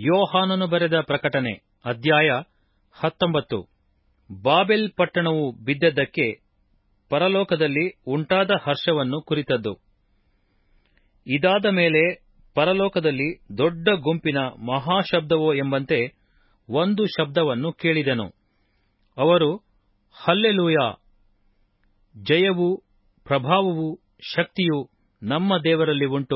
ಯೋಹಾನನು ಬರೆದ ಪ್ರಕಟಣೆ ಅಧ್ಯಾಯ ಹತ್ತೊಂಬತ್ತು ಬಾಬೆಲ್ ಪಟ್ಟಣವು ಬಿದ್ದದ್ದಕ್ಕೆ ಪರಲೋಕದಲ್ಲಿ ಉಂಟಾದ ಹರ್ಷವನ್ನು ಕುರಿತದ್ದು ಇದಾದ ಮೇಲೆ ಪರಲೋಕದಲ್ಲಿ ದೊಡ್ಡ ಗುಂಪಿನ ಮಹಾಶಬ್ದವೋ ಎಂಬಂತೆ ಒಂದು ಶಬ್ದವನ್ನು ಕೇಳಿದೆನು ಅವರು ಹಲ್ಲೆಲೂಯ ಜಯವೂ ಪ್ರಭಾವವೂ ಶಕ್ತಿಯೂ ನಮ್ಮ ದೇವರಲ್ಲಿ ಉಂಟು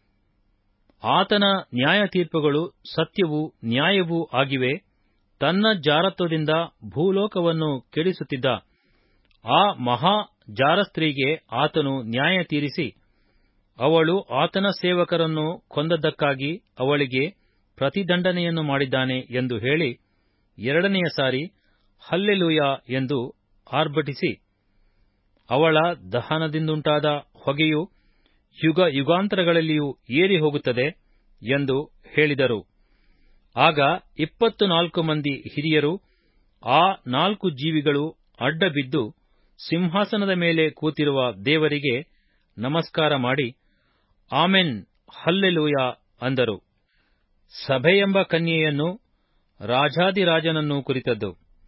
ಆತನ ನ್ಯಾಯತೀರ್ಪುಗಳು ಸತ್ಯವೂ ನ್ಯಾಯವೂ ಆಗಿವೆ ತನ್ನ ಜಾರತ್ವದಿಂದ ಭೂಲೋಕವನ್ನು ಕೆಡಿಸುತ್ತಿದ್ದ ಆ ಮಹಾ ಜಾರಸ್ತ್ರೀಗೆ ಆತನು ನ್ಯಾಯ ತೀರಿಸಿ ಅವಳು ಆತನ ಸೇವಕರನ್ನು ಕೊಂದದ್ದಕ್ಕಾಗಿ ಅವಳಿಗೆ ಪ್ರತಿದಂಡನೆಯನ್ನು ಮಾಡಿದ್ದಾನೆ ಎಂದು ಹೇಳಿ ಎರಡನೆಯ ಸಾರಿ ಹಲ್ಲೆಲೂಯ ಎಂದು ಆರ್ಭಟಿಸಿ ಅವಳ ದಹನದಿಂದುಂಟಾದ ಹೊಗೆಯು ಯುಗ ಯುಗಾಂತರಗಳಲ್ಲಿಯೂ ಏರಿ ಹೋಗುತ್ತದೆ ಎಂದು ಹೇಳಿದರು ಆಗ ಇಪ್ಪತ್ತು ನಾಲ್ಕು ಮಂದಿ ಹಿರಿಯರು ಆ ನಾಲ್ಕು ಜೀವಿಗಳು ಅಡ್ಡಬಿದ್ದು ಸಿಂಹಾಸನದ ಮೇಲೆ ಕೂತಿರುವ ದೇವರಿಗೆ ನಮಸ್ಕಾರ ಮಾಡಿ ಆಮೆನ್ ಹಲ್ಲೆಲೂಯ ಅಂದರು ಸಭೆಯೆಂಬ ಕನ್ಯೆಯನ್ನು ರಾಜಾದಿರಾಜನನ್ನು ಕುರಿತದ್ದು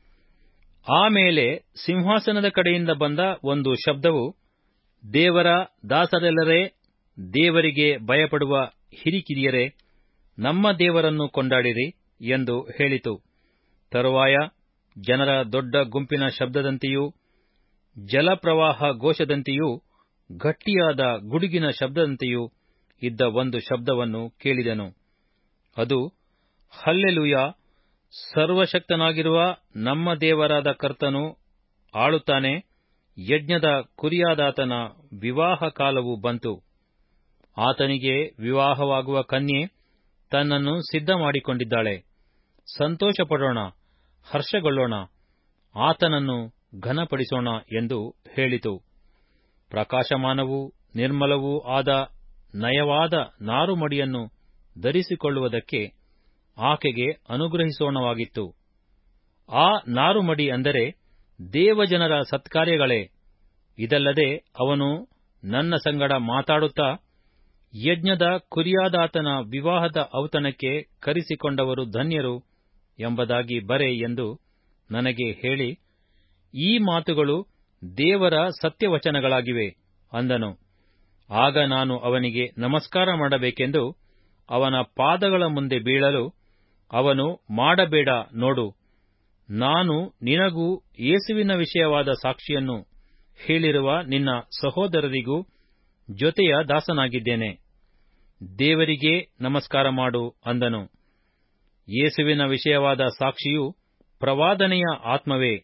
ಆಮೇಲೆ ಸಿಂಹಾಸನದ ಕಡೆಯಿಂದ ಬಂದ ಒಂದು ಶಬ್ದವು ದೇವರ ದಾಸರೆಲ್ಲರೇ ದೇವರಿಗೆ ಭಯಪಡುವ ಹಿರಿಕಿರಿಯರೇ ನಮ್ಮ ದೇವರನ್ನು ಕೊಂಡಾಡಿರಿ ಎಂದು ಹೇಳಿತು ತರುವಾಯ ಜನರ ದೊಡ್ಡ ಗುಂಪಿನ ಶಬ್ದದಂತೆಯೂ ಜಲಪ್ರವಾಹ ಘೋಷದಂತೆಯೂ ಗಟ್ಟಿಯಾದ ಗುಡುಗಿನ ಶಬ್ದದಂತೆಯೂ ಇದ್ದ ಒಂದು ಶಬ್ದವನ್ನು ಕೇಳಿದೆನು ಅದು ಹಲ್ಲೆಲೂಯ ಸರ್ವಶಕ್ತನಾಗಿರುವ ನಮ್ಮ ದೇವರಾದ ಕರ್ತನು ಆಳುತ್ತಾನೆ ಯಜ್ಞದ ಕುರಿಯಾದಾತನ ವಿವಾಹ ಕಾಲವು ಬಂತು ಆತನಿಗೆ ವಿವಾಹವಾಗುವ ಕನ್ಯೆ ತನ್ನನ್ನು ಸಿದ್ಧ ಮಾಡಿಕೊಂಡಿದ್ದಾಳೆ ಸಂತೋಷಪಡೋಣ ಹರ್ಷಗೊಳ್ಳೋಣ ಆತನನ್ನು ಘನಪಡಿಸೋಣ ಎಂದು ಹೇಳಿತು ಪ್ರಕಾಶಮಾನವೂ ನಿರ್ಮಲವೂ ಆದ ನಯವಾದ ನಾರುಮಡಿಯನ್ನು ಧರಿಸಿಕೊಳ್ಳುವುದಕ್ಕೆ ಆಕೆಗೆ ಅನುಗ್ರಹಿಸೋಣವಾಗಿತ್ತು ಆ ನಾರುಮಡಿ ಅಂದರೆ ದೇವಜನರ ಸತ್ಕಾರ್ಯಗಳೇ ಇದಲ್ಲದೆ ಅವನು ನನ್ನ ಸಂಗಡ ಮಾತಾಡುತ್ತಾ ಯಜ್ಞದ ಕುರಿಯಾದಾತನ ವಿವಾಹದ ಔತಣಕ್ಕೆ ಕರೆಸಿಕೊಂಡವರು ಧನ್ಯರು ಎಂಬುದಾಗಿ ಬರೆ ಎಂದು ನನಗೆ ಹೇಳಿ ಈ ಮಾತುಗಳು ದೇವರ ಸತ್ಯವಚನಗಳಾಗಿವೆ ಅಂದನು ಆಗ ನಾನು ಅವನಿಗೆ ನಮಸ್ಕಾರ ಮಾಡಬೇಕೆಂದು ಅವನ ಪಾದಗಳ ಮುಂದೆ ಬೀಳಲು ಅವನು ಮಾಡಬೇಡ ನೋಡು ನಾನು ನಿನಗೂ ಯೇಸುವಿನ ವಿಷಯವಾದ ಸಾಕ್ಷಿಯನ್ನು ಹೇಳಿರುವ ನಿನ್ನ ಸಹೋದರರಿಗೂ ಜೊತೆಯ ದಾಸನಾಗಿದ್ದೇನೆ ದೇವರಿಗೆ ನಮಸ್ಕಾರ ಮಾಡು ಅಂದನು ಯೇಸುವಿನ ವಿಷಯವಾದ ಸಾಕ್ಷಿಯು ಪ್ರವಾದನೆಯ ಆತ್ಮವೇ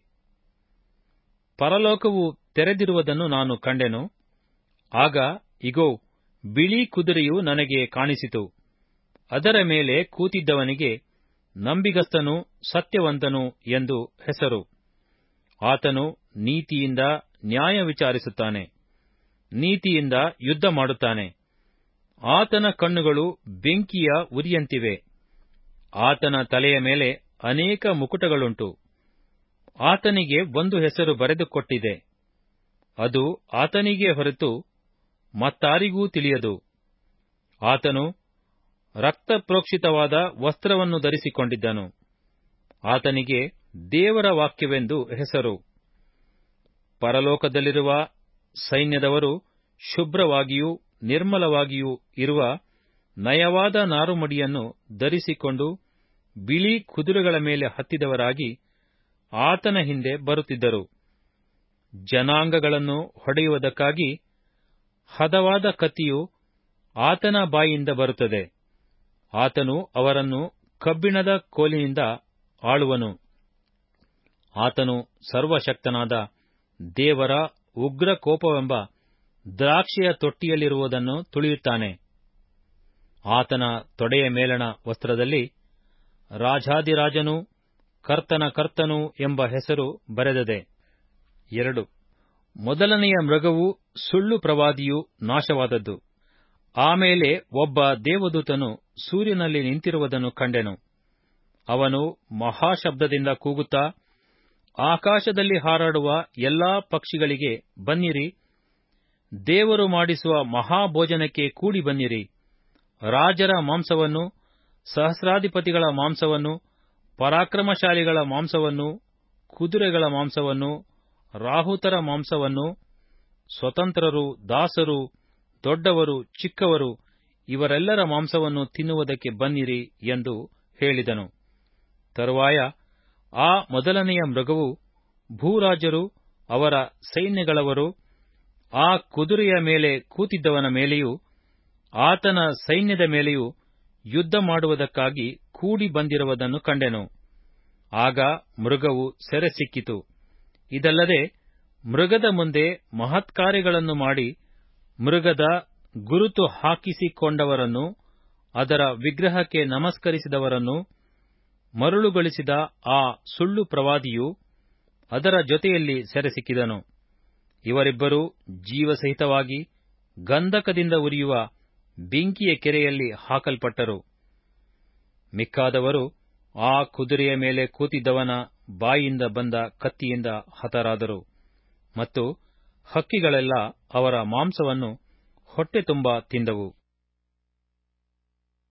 ಪರಲೋಕವು ತೆರೆದಿರುವುದನ್ನು ನಾನು ಕಂಡೆನು ಆಗ ಇಗೋ ಬಿಳಿ ಕುದುರೆಯು ನನಗೆ ಕಾಣಿಸಿತು ಅದರ ಮೇಲೆ ಕೂತಿದ್ದವನಿಗೆ ನಂಬಿಗಸ್ತನೂ ಸತ್ಯವಂತನು ಎಂದು ಹೆಸರು ಆತನು ನೀತಿಯಿಂದ ನ್ಯಾಯ ವಿಚಾರಿಸುತ್ತಾನೆ ನೀತಿಯಿಂದ ಯುದ್ಧ ಮಾಡುತ್ತಾನೆ ಆತನ ಕಣ್ಣುಗಳು ಬೆಂಕಿಯ ಉರಿಯಂತಿವೆ ಆತನ ತಲೆಯ ಮೇಲೆ ಅನೇಕ ಮುಕುಟಗಳುಂಟು ಆತನಿಗೆ ಒಂದು ಹೆಸರು ಬರೆದುಕೊಟ್ಟಿದೆ ಅದು ಆತನಿಗೆ ಹೊರತು ಮತ್ತಾರಿಗೂ ತಿಳಿಯದು ಆತನು ರಕ್ತಪ್ರೋಕ್ಷಿತವಾದ ವಸ್ತ್ರವನ್ನು ಧರಿಸಿಕೊಂಡಿದ್ದನು ಆತನಿಗೆ ದೇವರ ವಾಕ್ಯವೆಂದು ಹೆಸರು ಪರಲೋಕದಲ್ಲಿರುವ ಸೈನ್ಯದವರು ಶುಭ್ರವಾಗಿಯೂ ನಿರ್ಮಲವಾಗಿಯೂ ಇರುವ ನಯವಾದ ನಾರುಮಡಿಯನ್ನು ಧರಿಸಿಕೊಂಡು ಬಿಳಿ ಕುದುರೆಗಳ ಮೇಲೆ ಹತ್ತಿದವರಾಗಿ ಆತನ ಹಿಂದೆ ಬರುತ್ತಿದ್ದರು ಜನಾಂಗಗಳನ್ನು ಹೊಡೆಯುವುದಕ್ಕಾಗಿ ಹದವಾದ ಕತ್ತಿಯು ಆತನ ಬಾಯಿಯಿಂದ ಬರುತ್ತದೆ ಆತನು ಅವರನ್ನು ಕಬ್ಬಿಣದ ಕೋಲಿನಿಂದ ಆಳುವನು ಆತನು ಸರ್ವಶಕ್ತನಾದ ದೇವರ ಉಗ್ರ ಕೋಪವೆಂಬ ದ್ರಾಕ್ಷಿಯ ತೊಟ್ಟಿಯಲ್ಲಿರುವುದನ್ನು ತುಳಿಯುತ್ತಾನೆ ಆತನ ತೊಡೆಯ ಮೇಲಣ ವಸ್ತ್ರದಲ್ಲಿ ರಾಜಾದಿರಾಜನೂ ಕರ್ತನ ಕರ್ತನು ಎಂಬ ಹೆಸರು ಬರೆದದೆ ಎರಡು ಮೊದಲನೆಯ ಮೃಗವು ಸುಳ್ಳು ಪ್ರವಾದಿಯು ನಾಶವಾದದ್ದು ಆಮೇಲೆ ಒಬ್ಬ ದೇವದೂತನು ಸೂರ್ಯನಲ್ಲಿ ನಿಂತಿರುವುದನ್ನು ಕಂಡೆನು ಅವನು ಮಹಾಶಬ್ದದಿಂದ ಕೂಗುತ್ತಾ ಆಕಾಶದಲ್ಲಿ ಹಾರಾಡುವ ಎಲ್ಲಾ ಪಕ್ಷಿಗಳಿಗೆ ಬನ್ನಿರಿ ದೇವರು ಮಾಡಿಸುವ ಮಹಾಭೋಜನಕ್ಕೆ ಕೂಡಿ ಬನ್ನಿರಿ ರಾಜರ ಮಾಂಸವನ್ನು ಸಹಸ್ರಾಧಿಪತಿಗಳ ಮಾಂಸವನ್ನು ಪರಾಕ್ರಮಶಾಲಿಗಳ ಮಾಂಸವನ್ನು ಕುದುರೆಗಳ ಮಾಂಸವನ್ನು ರಾಹುತರ ಮಾಂಸವನ್ನು ಸ್ವತಂತ್ರರು ದಾಸರು ದೊಡ್ಡವರು ಚಿಕ್ಕವರು ಇವರೆಲ್ಲರ ಮಾಂಸವನ್ನು ತಿನ್ನುವುದಕ್ಕೆ ಬನ್ನಿರಿ ಎಂದು ಹೇಳಿದನು ತರುವಾಯ ಆ ಮೊದಲನೆಯ ಮೃಗವು ಭೂರಾಜರು ಅವರ ಸೈನ್ಯಗಳವರು ಆ ಕುದುರೆಯ ಮೇಲೆ ಕೂತಿದ್ದವನ ಮೇಲೆಯೂ ಆತನ ಸೈನ್ಯದ ಮೇಲೆಯೂ ಯುದ್ಧ ಮಾಡುವುದಕ್ಕಾಗಿ ಕೂಡಿ ಬಂದಿರುವುದನ್ನು ಕಂಡೆನು ಆಗ ಮೃಗವು ಸೆರೆ ಸಿಕ್ಕಿತು ಇದಲ್ಲದೆ ಮೃಗದ ಮುಂದೆ ಮಹತ್ಕಾರ್ಯಗಳನ್ನು ಮಾಡಿ ಮೃಗದ ಗುರುತು ಹಾಕಿಸಿಕೊಂಡವರನ್ನು ಅದರ ವಿಗ್ರಹಕ್ಕೆ ನಮಸ್ಕರಿಸಿದವರನ್ನು ಮರುಳುಗೊಳಿಸಿದ ಆ ಸುಳ್ಳು ಪ್ರವಾದಿಯು ಅದರ ಜೊತೆಯಲ್ಲಿ ಸೆರೆಸಿಕ್ಕಿದನು ಇವರಿಬ್ಬರೂ ಜೀವಸಹಿತವಾಗಿ ಗಂಧಕದಿಂದ ಉರಿಯುವ ಬೆಂಕಿಯ ಕೆರೆಯಲ್ಲಿ ಹಾಕಲ್ಪಟ್ಟರು ಮಿಕ್ಕಾದವರು ಆ ಕುದುರೆಯ ಮೇಲೆ ಕೂತಿದ್ದವನ ಬಾಯಿಂದ ಬಂದ ಕತ್ತಿಯಿಂದ ಹತರಾದರು ಮತ್ತು ಹಕ್ಕಿಗಳೆಲ್ಲ ಅವರ ಮಾಂಸವನ್ನು ಹೊಟ್ಟೆ ತುಂಬ ತಿಂದವು